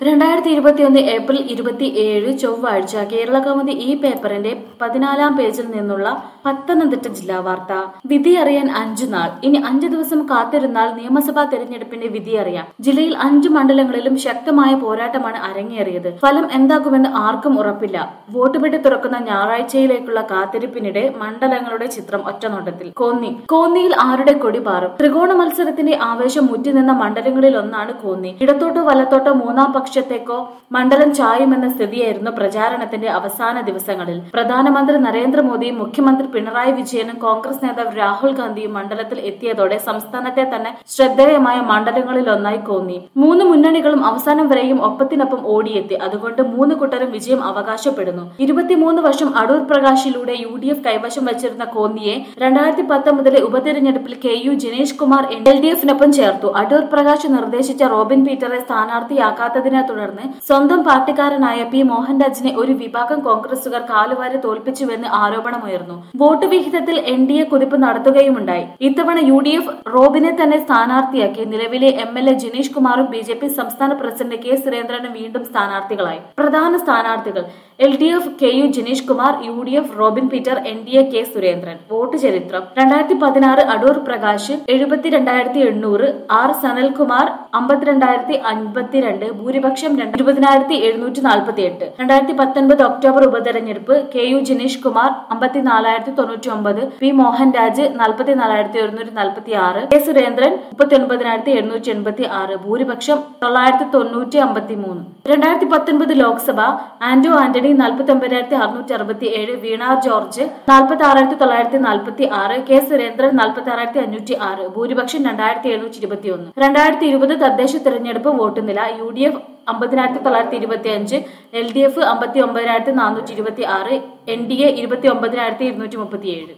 രണ്ടായിരത്തി ഇരുപത്തിയൊന്ന് ഏപ്രിൽ ഇരുപത്തി ഏഴ് ചൊവ്വാഴ്ച കേരള കൗമുദി ഈ പേപ്പറിന്റെ പതിനാലാം പേജിൽ നിന്നുള്ള പത്തനംതിട്ട ജില്ലാ വാർത്ത വിധി അറിയാൻ അഞ്ചു നാൾ ഇനി അഞ്ചു ദിവസം കാത്തിരുന്നാൽ നിയമസഭാ തെരഞ്ഞെടുപ്പിന്റെ വിധി അറിയാം ജില്ലയിൽ അഞ്ചു മണ്ഡലങ്ങളിലും ശക്തമായ പോരാട്ടമാണ് അരങ്ങേറിയത് ഫലം എന്താകുമെന്ന് ആർക്കും ഉറപ്പില്ല വോട്ട് പെട്ടി തുറക്കുന്ന ഞായറാഴ്ചയിലേക്കുള്ള കാത്തിരിപ്പിനിടെ മണ്ഡലങ്ങളുടെ ചിത്രം ഒറ്റനോട്ടത്തിൽ കോന്നി കോന്നിയിൽ ആരുടെ കൊടി പാറും ത്രികോണ മത്സരത്തിന്റെ ആവേശം മുറ്റിനിന്ന മണ്ഡലങ്ങളിൽ ഒന്നാണ് കോന്നി ഇടത്തോട്ടോ വലത്തോട്ടോ മൂന്നാം പക്ഷത്തേക്കോ മണ്ഡലം ചായുമെന്ന സ്ഥിതിയായിരുന്നു പ്രചാരണത്തിന്റെ അവസാന ദിവസങ്ങളിൽ പ്രധാനമന്ത്രി നരേന്ദ്രമോദിയും മുഖ്യമന്ത്രി പിണറായി വിജയനും കോൺഗ്രസ് നേതാവ് രാഹുൽ ഗാന്ധിയും മണ്ഡലത്തിൽ എത്തിയതോടെ സംസ്ഥാനത്തെ തന്നെ ശ്രദ്ധേയമായ മണ്ഡലങ്ങളിലൊന്നായി കോന്നി മൂന്ന് മുന്നണികളും അവസാനം വരെയും ഒപ്പത്തിനൊപ്പം ഓടിയെത്തി അതുകൊണ്ട് മൂന്ന് കൂട്ടരും വിജയം അവകാശപ്പെടുന്നു ഇരുപത്തിമൂന്ന് വർഷം അടൂർ പ്രകാശിലൂടെ യു ഡി എഫ് കൈവശം വച്ചിരുന്ന കോന്നിയെ രണ്ടായിരത്തി പത്തൊമ്പതിലെ ഉപതെരഞ്ഞെടുപ്പിൽ K U Jinesh Kumar L D എഫിനൊപ്പം ചേർത്തു അടൂർ പ്രകാശ് നിർദ്ദേശിച്ച റോബിൻ പീറ്ററെ സ്ഥാനാർത്ഥിയാക്കാത്തതിനെ തുടർന്ന് സ്വന്തം പാർട്ടിക്കാരനായ പി മോഹൻരാജിനെ ഒരു വിഭാഗം കോൺഗ്രസുകാർ കാലുവാരി തോൽപ്പിച്ചുവെന്ന് ആരോപണമുയർന്നു വോട്ട് വിഹിതത്തിൽ എൻ ഡി എ കുതിപ്പ് നടത്തുകയുമുണ്ടായി ഇത്തവണ യു ഡി എഫ് റോബിനെ തന്നെ സ്ഥാനാർത്ഥിയാക്കി നിലവിലെ എം എൽ എ ജിനീഷ് കുമാറും ബി ജെ പി സംസ്ഥാന പ്രസിഡന്റ് കെ സുരേന്ദ്രനും വീണ്ടും സ്ഥാനാർത്ഥികളായി പ്രധാന സ്ഥാനാർത്ഥികൾ L D F K U Jineesh Kumar U D F Robin Peter N D A K Surendran vote ചരിത്രം രണ്ടായിരത്തി പതിനാറ് അടൂർ പ്രകാശ് എഴുപത്തിരണ്ടായിരത്തി എണ്ണൂറ് ആർ സനൽകുമാർ അമ്പത്തിരണ്ടായിരത്തി അൻപത്തിരണ്ട് ഭൂരിപക്ഷം ഇരുപതിനായിരത്തി എഴുന്നൂറ്റി നാൽപ്പത്തി എട്ട് രണ്ടായിരത്തി പത്തൊൻപത് ഒക്ടോബർ ഉപതെരഞ്ഞെടുപ്പ് കെ യു ജിനീഷ് കുമാർ അമ്പത്തിനാലായിരത്തി തൊണ്ണൂറ്റി ഒമ്പത് പി മോഹൻരാജ് നാൽപ്പത്തിനാലായിരത്തി ഒരുന്നൂറ്റി നാൽപ്പത്തി ആറ് കെ സുരേന്ദ്രൻ മുപ്പത്തി ഒൻപതിനായിരത്തി എഴുന്നൂറ്റി എൺപത്തി ആറ് ഭൂരിപക്ഷം തൊള്ളായിരത്തി തൊണ്ണൂറ്റി അമ്പത്തി മൂന്ന് രണ്ടായിരത്തി പത്തൊൻപത് ലോക്സഭ ആന്റോ ആന്റണി നാൽപ്പത്തി ഒമ്പതിനായിരത്തി അറുന്നൂറ്റി അറുപത്തി ഏഴ് വീണ ജോർജ് നാൽപ്പത്തി ആറായിരത്തി തൊള്ളായിരത്തി നാൽപ്പത്തി ആറ് കെ സുരേന്ദ്രൻ നാൽപ്പത്തി ആറായിരത്തി അഞ്ഞൂറ്റി ആറ് ഭൂരിപക്ഷം രണ്ടായിരത്തി എഴുന്നൂറ്റി ഇരുപത്തി ഒന്ന് രണ്ടായിരത്തി ഇരുപത് തദ്ദേശ തെരഞ്ഞെടുപ്പ് വോട്ട് നില യു ഡി എഫ് അമ്പതിനായിരത്തി തൊള്ളായിരത്തി ഇരുപത്തി അഞ്ച് എൽ ഡി എഫ് അമ്പത്തി ഒമ്പതിനായിരത്തി നാനൂറ്റി ഇരുപത്തി ആറ് എൻ ഡി എ ഇരുപത്തി ഒമ്പതിനായിരത്തി ഇരുന്നൂറ്റി മുപ്പത്തി ഏഴ്